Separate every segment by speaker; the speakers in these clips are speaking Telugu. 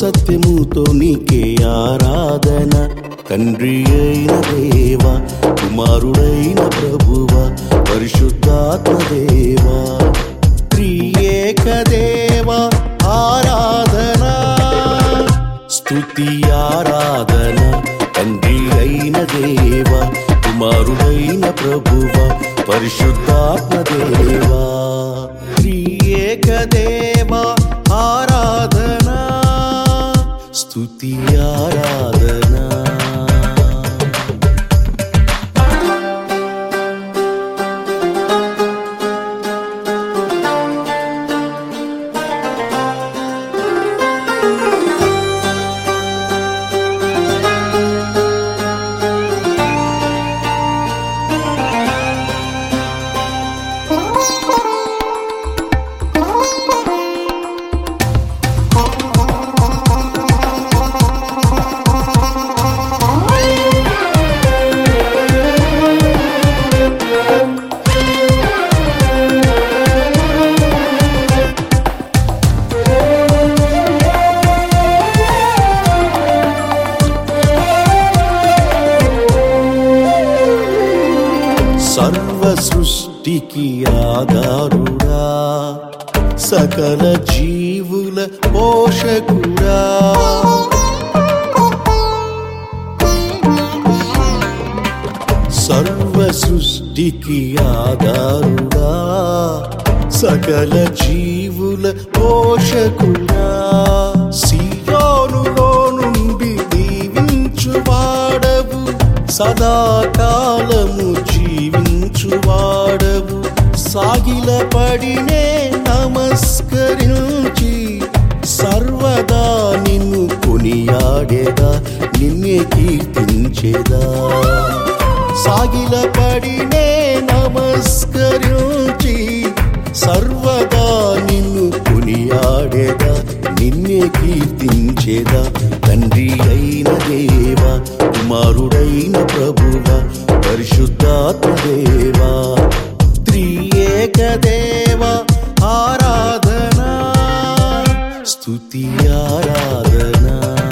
Speaker 1: సత్యముతో నీకే ఆరాధన తండ్రి అయిన దేవ కుమారుడైన ప్రభువ పరిశుద్ధాత్మ దేవా త్రియేక దేవ ఆరాధన స్తుతి ఆరాధన తండ్రి అయిన దేవ కుమారుడైన ప్రభువ పరిశుద్ధాత్మ దేవా త్రియేక దేవ ఆరాధన స్తుతి ఆరాధన సర్వ సృష్టికి ఆధారుడా సకల జీవుల పోషకుడా సర్వ సృష్టికి ఆధారుడా సకల జీవుల పోషకుడా సియోనులో నుండి దీవించువాడవు సదాకాలము జీవించువాడవు సాగిల పడినే నమస్కరించి సర్వదా నిన్ను కొనియాడేదా నిన్నే కీర్తించేదా సాగిల పడినే నమస్కరించి సర్వదా నిన్ను కొనియాడేదా నిన్నే కీర్తించేదా తండ్రి అయిన దేవ కుమారుడైన ప్రభువ పరిశుద్ధాత్మ దేవా త్రియేక దేవ ఆరాధన స్తుతి ఆరాధన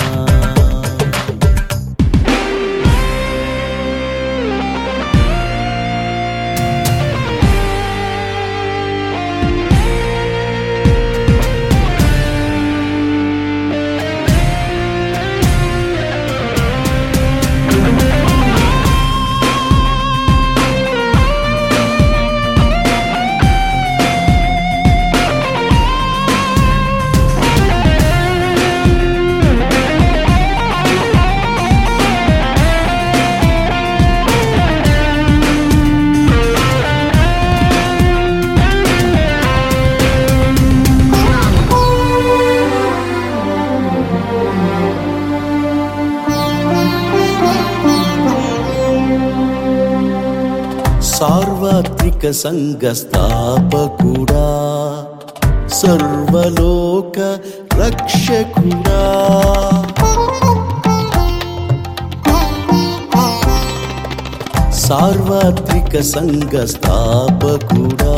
Speaker 1: సార్వత్రిక సంఘ స్థాపకుడా సర్వలోక రక్షకుడా సార్వత్రిక సంఘ స్థాపకుడా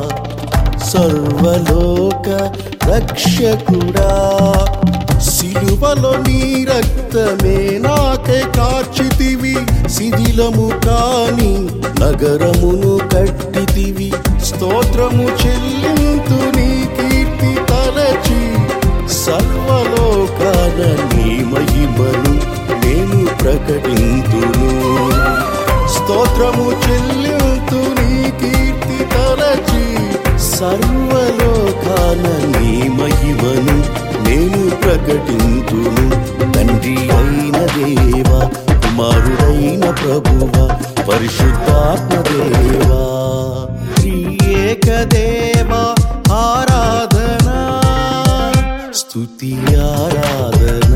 Speaker 1: సర్వలోక రక్షకుడా సిలువలో నీ రక్తమే నాకే కార్చితివి శిథిలము కాని నగరమును కట్టితివి స్తోత్రము చెల్లింతు నీ కీర్తి తలచి సర్వలోకాన నీ మహిమను నేను ప్రకటింతును స్తోత్రము చెల్లింతు నీ కీర్తి తలచి సర్వలోకాన నీ మహిమను నేను ప్రకటింతును తండ్రి అయిన దేవ కుమారుడైన ప్రభువ పరిశుద్ధాత్మ దేవా త్రియేక దేవ ఆరాధన స్తుతి ఆరాధన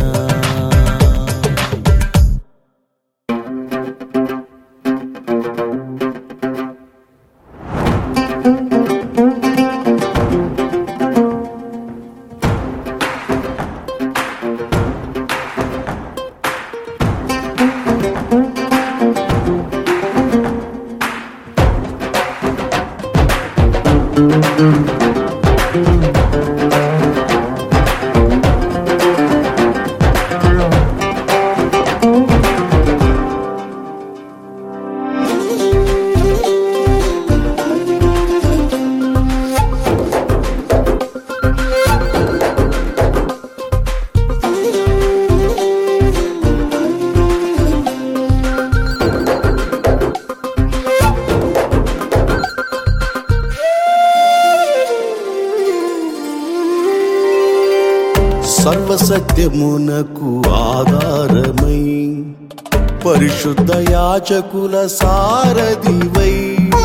Speaker 1: సర్వసత్యమునకు ఆధారమై పరిశుద్ధ యాచకుల సారథివై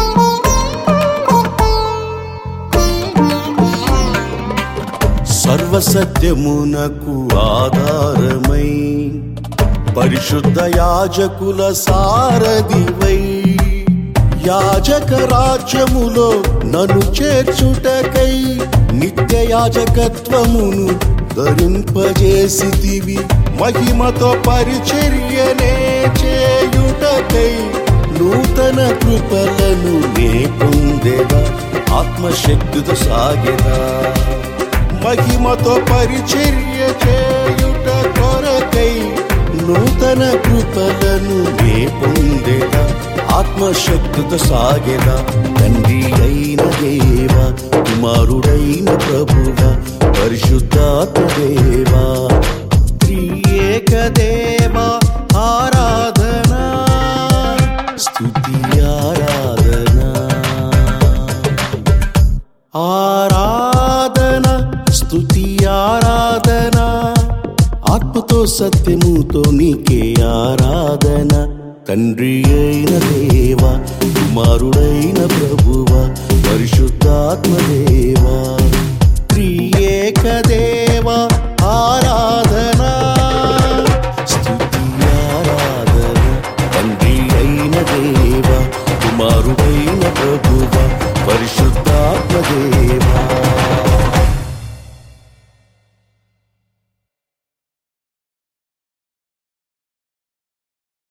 Speaker 1: సర్వసత్యమునకు ఆధారమై పరిశుద్ధ యాజకుల సారథివై యాజక రాజ్యములో నన్ను చేర్చుటకై నిత్య యాజకత్వమును ధరింపజేసితివి మహిమతో పరిచర్యనే చేయుటకై నూతన కృపలను నే పొందెదా ఆత్మశక్తితో సాగెదా మహిమతో పరిచర్య చేయుట కొరకై నూతన కృపలను నే పొందెద ఆత్మశక్తితో సాగెద తండ్రి అయిన దేవ కుమారుడైన ప్రభువ పరిశుద్ధాత్మ దేవా త్రియేక దేవ ఆరాధన స్తుతి ఆరాధన ఆరాధన స్తుతి ఆరాధన ఆత్మతో సత్యముతో నీకే ఆరాధన తండ్రి అయిన దేవ కుమారుడైన ప్రభువ పరిశుద్ధాత్మ దేవా త్రియేక దేవ ఆరాధన స్తుతి ఆరాధన తండ్రి అయిన దేవ కుమారుడైన ప్రభువ